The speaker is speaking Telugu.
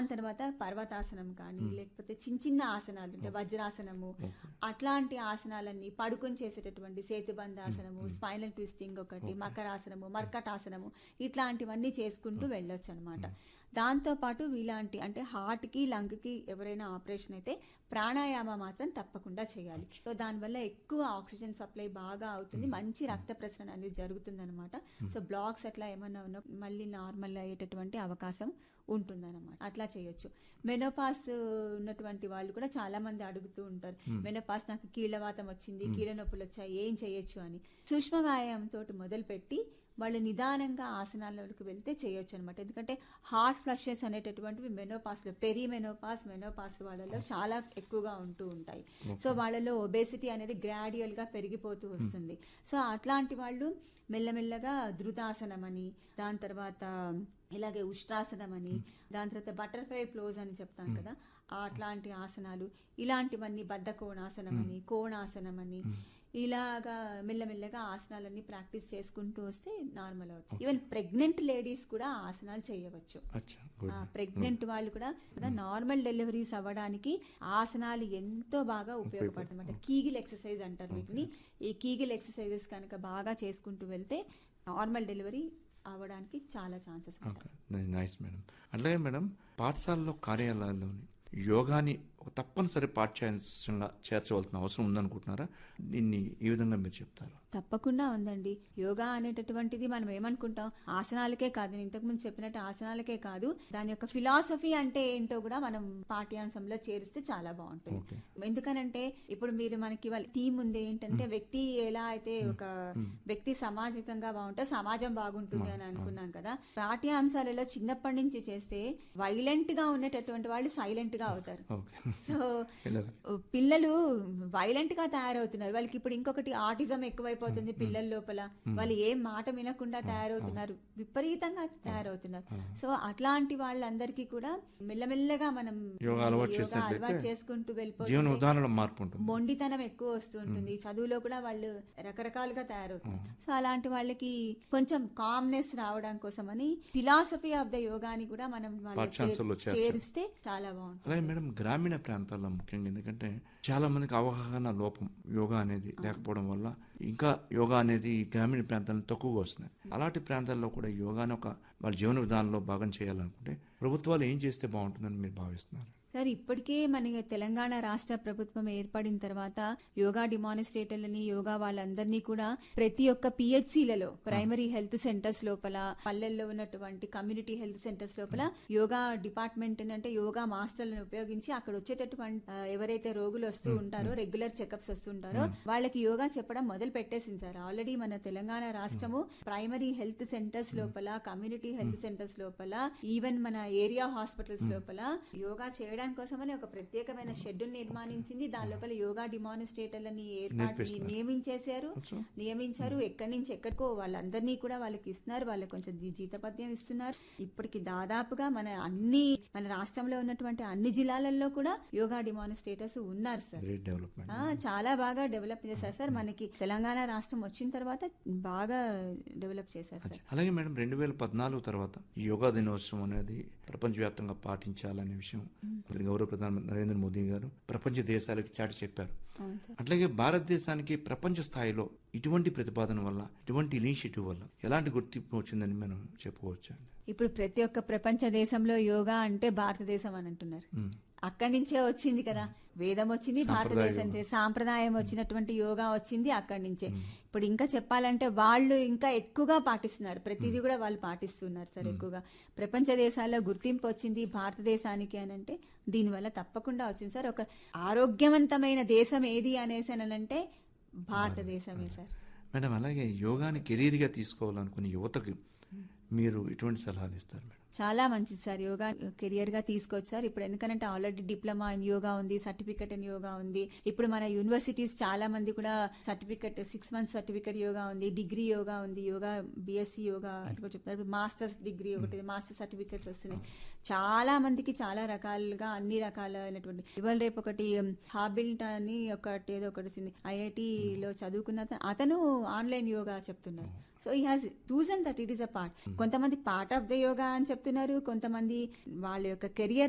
దాని తర్వాత పర్వతాసనం కానీ లేకపోతే చిన్న చిన్న ఆసనాలు అంటే వజ్రాసనము అట్లాంటి ఆసనాలన్నీ పడుకొని చేసేటటువంటి సేతుబంధాసనము స్పైనల్ ట్విస్టింగ్ ఒకటి మకరాసనము మర్కటాసనము ఇట్లాంటివన్నీ చేసుకుంటూ వెళ్ళొచ్చు అనమాట దాంతో పాటు ఇలాంటి అంటే హార్ట్ కి లంగ్ కి ఎవరైనా ఆపరేషన్ అయితే ప్రాణాయామ మాత్రం తప్పకుండా చేయాలి సో దానివల్ల ఎక్కువ ఆక్సిజన్ సప్లై బాగా అవుతుంది మంచి రక్త ప్రసరణ అనేది జరుగుతుంది అనమాట సో బ్లాక్స్ అట్లా ఏమన్నా ఉన్నా మళ్ళీ నార్మల్ అయ్యేటటువంటి అవకాశం ఉంటుందన్నమాట అట్లా చేయొచ్చు మెనోపాస్ ఉన్నటువంటి వాళ్ళు కూడా చాలా మంది అడుగుతూ ఉంటారు మెనోపాస్ నాకు కీళ్ళవాతం వచ్చింది కీళ్ళ నొప్పులు వచ్చాయి ఏం చేయొచ్చు అని సూక్ష్మ వ్యాయామం తోటి మొదలుపెట్టి వాళ్ళు నిదానంగా ఆసనాలలోకి వెళ్తే చేయొచ్చు అనమాట ఎందుకంటే హార్ట్ ఫ్లషెస్ అనేటటువంటివి మెనోపాస్లో పెరి మెనోపాస్ మెనోపాస్ వాళ్ళలో చాలా ఎక్కువగా ఉంటూ ఉంటాయి సో వాళ్ళలో ఒబేసిటీ అనేది గ్రాడ్యువల్ గా పెరిగిపోతూ వస్తుంది సో అట్లాంటి వాళ్ళు మెల్లమెల్లగా ధృతాసనం అని దాని తర్వాత ఇలాగే ఉష్ట్రాసనం అని దాని తర్వాత బటర్ఫ్లై ఫ్లోజ్ అని చెప్తాం కదా ఆ అట్లాంటి ఆసనాలు ఇలాంటివన్నీ బద్ధ కోణాసనం అని కోణాసనం అని ఇలాగా మెల్లమెల్లగా ఆసనాలన్నీ ప్రాక్టీస్ చేసుకుంటూ వస్తే నార్మల్ అవుతుంది ఈవెన్ ప్రెగ్నెంట్ లేడీస్ కూడా ఆసనాలు చేయవచ్చు అచ్చా గుడ్ ప్రెగ్నెంట్ వాళ్ళు కూడా నార్మల్ డెలివరీస్ అవ్వడానికి ఆసనాలు ఎంతో బాగా ఉపయోగపడుతుంది అనమాట కీగిల్ ఎక్సర్సైజ్ అంటారు వీటిని ఈ కీగిల్ ఎక్సర్సైజెస్ కనుక బాగా చేసుకుంటూ వెళ్తే నార్మల్ డెలివరీ అవ్వడానికి చాలా ఛాన్సెస్ ఉంటాయి ఓకే నైస్ మేడం అట్లాగే మేడం పాఠశాలలో కార్యాలయాల్లోని యోగాని ఒక తప్పనిసరి పాఠ్యాంశంగా చేర్చవలసిన అవసరం ఉందనుకుంటున్నారా దీన్ని ఈ విధంగా మీరు చెప్తారు తప్పకుండా ఉందండి యోగా అనేటటువంటిది మనం ఏమనుకుంటాం ఆసనాలకే కాదు నేను ఇంతకుముందు చెప్పినట్టు ఆసనాలకే కాదు దాని యొక్క ఫిలాసఫీ అంటే ఏంటో కూడా మనం పాఠ్యాంశంలో చేరిస్తే చాలా బాగుంటుంది ఓకే ఎందుకనంటే ఇప్పుడు మీరు మనకి వాళ్ళ థీమ్ ఉంది ఏంటంటే వ్యక్తి ఎలా అయితే ఒక వ్యక్తి సామాజికంగా బాగుంటే సమాజం బాగుంటుంది అని అనుకున్నాం కదా పాఠ్యాంశాలలో చిన్నప్పటి నుంచి చేస్తే వైలెంట్ గా ఉండేటటువంటి వాళ్ళు సైలెంట్ గా అవుతారు ఓకే సో పిల్లలకి పిల్లలు వైలెంట్ గా తయారవుతున్నారు వాళ్ళకి ఇప్పుడు ఇంకొకటి ఆటిజం ఎక్కువైపోతుంది పిల్లల లోపల వాళ్ళు ఏం మాట వినకుండా తయారవుతున్నారు విపరీతంగా తయారవుతున్నారు సో అట్లాంటి వాళ్ళందరికీ కూడా మెల్లమెల్లగా మనం యోగా అలవాటు యోగా చేసినట్లయితే అలవాటు చేసుకుంటూ వెళ్ళిపోతే జీవన విధానంలో మార్పు ఉంటుంది మొండితనం ఎక్కువ వస్తూ ఉంటుంది చదువులో కూడా వాళ్ళు రకరకాలుగా తయారవుతున్నారు సో అలాంటి వాళ్ళకి కొంచెం కామ్నెస్ రావడం కోసమని ఫిలాసఫీ ఆఫ్ ద యోగాని కూడా మనం వాళ్ళు పాఠ్యాంశాల్లో చేర్- చేర్చాలి. చేరిస్తే చాలా బాగుంటుంది అలాగే మేడం గ్రామీణ ప్రాంతాల్లో ముఖ్యంగా ఎందుకంటే చాలా మందికి అవగాహన లోపం యోగా అనేది లేకపోవడం వల్ల ఇంకా యోగా అనేది గ్రామీణ ప్రాంతాల్లో తక్కువగా వస్తున్నాయి అలాంటి ప్రాంతాల్లో కూడా యోగాని ఒక వాళ్ళ జీవన విధానంలో భాగం చేయాలనుకుంటే ప్రభుత్వాలు ఏం చేస్తే బాగుంటుందని మీరు భావిస్తున్నారు సార్ ఇప్పటికే మన తెలంగాణ రాష్ట్ర ప్రభుత్వం ఏర్పడిన తర్వాత యోగా డిమానిస్ట్రేటర్లని యోగా వాళ్ళందరినీ కూడా ప్రతి ఒక్క పిహెచ్సిలలో ప్రైమరీ హెల్త్ సెంటర్స్ లోపల పల్లెల్లో ఉన్నటువంటి కమ్యూనిటీ హెల్త్ సెంటర్స్ లోపల యోగా డిపార్ట్మెంట్ అంటే యోగా మాస్టర్లను ఉపయోగించి అక్కడ వచ్చేటటువంటి ఆ, ఎవరైతే రోగులు వస్తూ ఉంటారో రెగ్యులర్ చెకప్స్ వస్తుంటారో వాళ్ళకి యోగా చెప్పడం మొదలు పెట్టేసింది సార్ ఆల్రెడీ మన తెలంగాణ రాష్ట్రము ప్రైమరీ హెల్త్ సెంటర్స్ లోపల కమ్యూనిటీ హెల్త్ సెంటర్స్ లోపల ఈవెన్ మన ఏరియా హాస్పిటల్స్ లోపల యోగా చేయడం కోసమని ఒక ప్రత్యేకమైన షెడ్ నిర్మాణించింది దాని లోపల యోగా డిమానిస్ట్రేటర్లని ఏర్పాటు నేర్పిస్తున్నారు. నియమించేశారు అచ్చా. నియమించారు ఎక్కడి నుంచి ఎక్కడికో వాళ్ళందరినీ కూడా వాళ్ళకి ఇస్తున్నారు వాళ్ళకి కొంచెం జీ- జీతపద్యం ఇస్తున్నారు ఇప్పటికి దాదాపుగా మన అన్ని మన రాష్ట్రంలో ఉన్నటువంటి అన్ని జిల్లాలలో కూడా యోగా డిమానిస్ట్రేటర్స్ ఉన్నారు సార్ గ్రేట్ డెవలప్మెంట్ ఆ, చాలా బాగా డెవలప్ చేశారు సార్ మనకి తెలంగాణ రాష్ట్రం వచ్చిన తర్వాత బాగా డెవలప్ చేశారు సార్ అలాగే మేడం రెండు వేల పద్నాలుగు తర్వాత ఈ యోగా దినోత్సవం అనేది ప్రపంచవ్యాప్తంగా పాటించాలనే విషయం మరి గౌరవ ప్రధానమంత్రి నరేంద్ర మోదీ గారు ప్రపంచ దేశాలకు చాటి చెప్పారు అవును సార్ అట్లాగే భారతదేశానికి ప్రపంచ స్థాయిలో ఇటువంటి ప్రతిపాదన వల్ల ఇటువంటి ఇనిషియేటివ్ వల్ల ఎలాంటి గుర్తింపు వచ్చిందని మనం చెప్పుకోవచ్చు ఇప్పుడు ప్రతి ఒక్క ప్రపంచ దేశంలో యోగా అంటే భారతదేశం అని అంటున్నారు అక్కడి నుంచే వచ్చింది కదా వేదం వచ్చింది భారతదేశం నుంచి. సాంప్రదాయం వచ్చినటువంటి యోగా వచ్చింది అక్కడి నుంచే ఇప్పుడు ఇంకా చెప్పాలంటే వాళ్ళు ఇంకా ఎక్కువగా పాటిస్తున్నారు ప్రతిదీ కూడా వాళ్ళు పాటిస్తున్నారు సార్ ఎక్కువగా ప్రపంచ దేశాల్లో గుర్తింపు వచ్చింది భారతదేశానికి అని అంటే దీనివల్ల తప్పకుండా వచ్చింది సార్ ఒక ఆరోగ్యవంతమైన దేశం ఏది అనేసి అని అంటే భారతదేశమే సార్ మేడం అలాగే యోగాని కెరీర్గా తీసుకోవాలనుకునే యువతకి మీరు ఇటువంటి సలహాలు ఇస్తారు మేడం చాలా మంచిది సార్ యోగా కెరియర్ గా తీసుకోవచ్చు సార్ ఇప్పుడు ఎందుకంటే ఆల్రెడీ డిప్లొమా ఇన్ యోగా ఉంది సర్టిఫికెట్ ఇన్ యోగా ఉంది ఇప్పుడు మన యూనివర్సిటీస్ చాలా మంది కూడా certificate six months certificate yoga ఉంది డిగ్రీ యోగా ఉంది యోగా బిఎస్సి యోగా అని కూడా చెప్తారు మాస్టర్స్ డిగ్రీ ఒకటి మాస్టర్ సర్టిఫికెట్స్ వస్తున్నాయి చాలా మందికి చాలా రకాలుగా అన్ని రకాలైనటువంటి ఇవాళ రేపు ఒకటి హాబిల్ట్ అని ఒకటి ఏదో ఒకటి వచ్చింది ఐఐటి లో చదువుకున్న అతను- అతను ఆన్లైన్ యోగా చెప్తున్నారు సో ఈ has chosen that it is a part కొంతమంది పార్ట్ ఆఫ్ ద యోగా అని చెప్తున్నారు కొంతమంది వాళ్ళ యొక్క కెరియర్